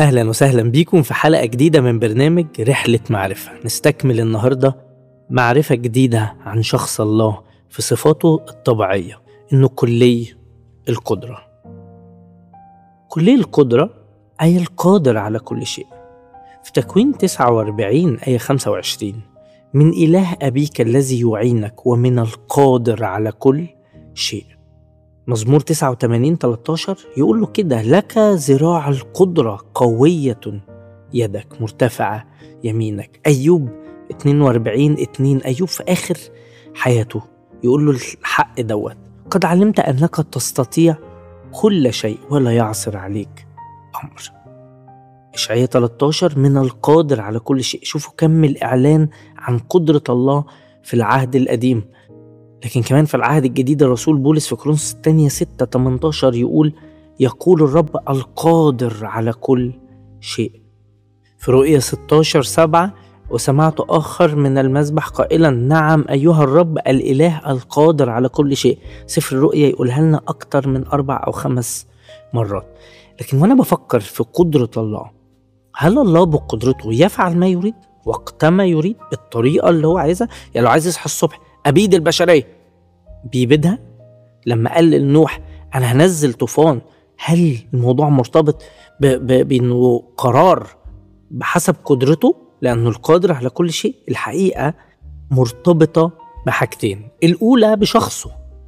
أهلا وسهلا بيكم في حلقة جديدة من برنامج رحلة معرفة نستكمل النهاردة معرفة جديدة عن شخص الله في صفاته الطبيعية إنه كلي القدرة كلي القدرة أي القادر على كل شيء في تكوين 49 آية 25 من إله أبيك الذي يعينك ومن القادر على كل شيء مزمور 89 13 يقول له كده لك ذراع القدرة قوية يدك مرتفعة يمينك أيوب 42 2 أيوب في آخر حياته يقول له الحق دوت قد علمت أنك تستطيع كل شيء ولا يعصر عليك أمر إشعياء 13 من القادر على كل شيء شوفوا كم الإعلان عن قدرة الله في العهد القديم لكن كمان في العهد الجديد الرسول بولس في كورنثوس الثانية 6 18 يقول يقول الرب القادر على كل شيء في رؤية 16 7 وسمعت آخر من المذبح قائلا نعم أيها الرب الإله القادر على كل شيء سفر الرؤيا يقولها لنا أكتر من أربع أو خمس مرات لكن وأنا بفكر في قدرة الله هل الله بقدرته يفعل ما يريد وقت ما يريد بالطريقة اللي هو عايزها يعني لو عايز يصحى الصبح أبيد البشرية بيبيدها لما قال لنوح أنا هنزل طوفان هل الموضوع مرتبط ب- ب- بأنه قرار بحسب قدرته لأنه القادر على كل شيء الحقيقة مرتبطة بحاجتين الأولى بشخصه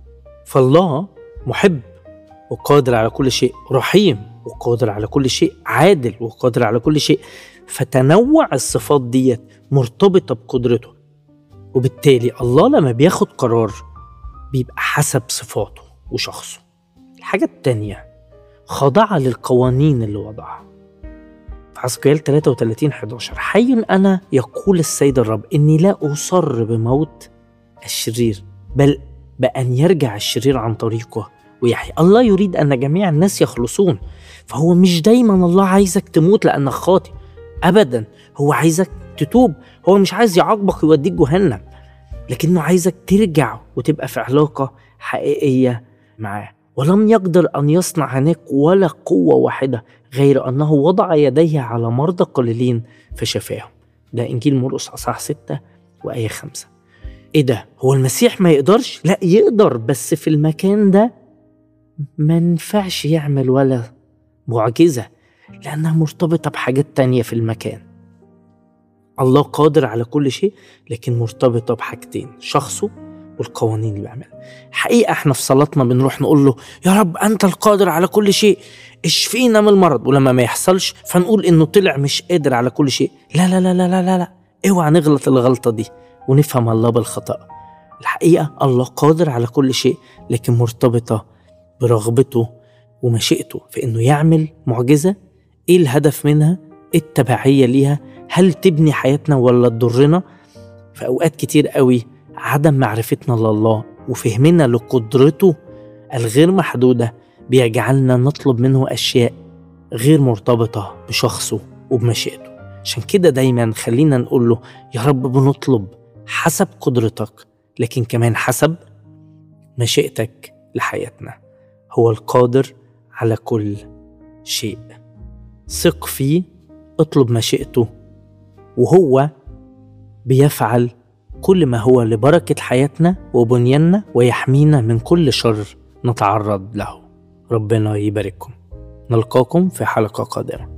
فالله محب وقادر على كل شيء رحيم وقادر على كل شيء عادل وقادر على كل شيء فتنوع الصفات ديت مرتبطة بقدرته وبالتالي الله لما بياخد قرار بيبقى حسب صفاته وشخصه الحاجة التانية خاضعة للقوانين اللي وضعها في حسقيال 33 11 حي أنا يقول السيد الرب إني لا أصر بموت الشرير بل بأن يرجع الشرير عن طريقه ويحيى الله يريد أن جميع الناس يخلصون فهو مش دايما الله عايزك تموت لأنك خاطئ أبدا هو عايزك تتوب هو مش عايز يعاقبك ويوديك جهنم لكنه عايزك ترجع وتبقى في علاقة حقيقية معاه ولم يقدر أن يصنع هناك ولا قوة واحدة غير أنه وضع يديه على مرضى قليلين فشفاهم ده إنجيل مرقس أصحاح 6 وآية 5 إيه ده هو المسيح ما يقدرش لا يقدر بس في المكان ده ما ينفعش يعمل ولا معجزة لأنها مرتبطة بحاجات تانية في المكان الله قادر على كل شيء لكن مرتبطة بحاجتين شخصه والقوانين اللي بيعملها حقيقة احنا في صلاتنا بنروح نقول له يا رب أنت القادر على كل شيء اشفينا من المرض ولما ما يحصلش فنقول إنه طلع مش قادر على كل شيء لا لا لا لا لا لا, لا. اوعى نغلط الغلطة دي ونفهم الله بالخطأ الحقيقة الله قادر على كل شيء لكن مرتبطة برغبته ومشيئته في إنه يعمل معجزة إيه الهدف منها إيه التبعية ليها هل تبني حياتنا ولا تضرنا في أوقات كتير قوي عدم معرفتنا لله وفهمنا لقدرته الغير محدودة بيجعلنا نطلب منه أشياء غير مرتبطة بشخصه وبمشيئته عشان كده دايما خلينا نقول له يا رب بنطلب حسب قدرتك لكن كمان حسب مشيئتك لحياتنا هو القادر على كل شيء ثق فيه اطلب مشيئته وهو بيفعل كل ما هو لبركة حياتنا وبنياننا ويحمينا من كل شر نتعرض له ربنا يبارككم نلقاكم في حلقة قادمة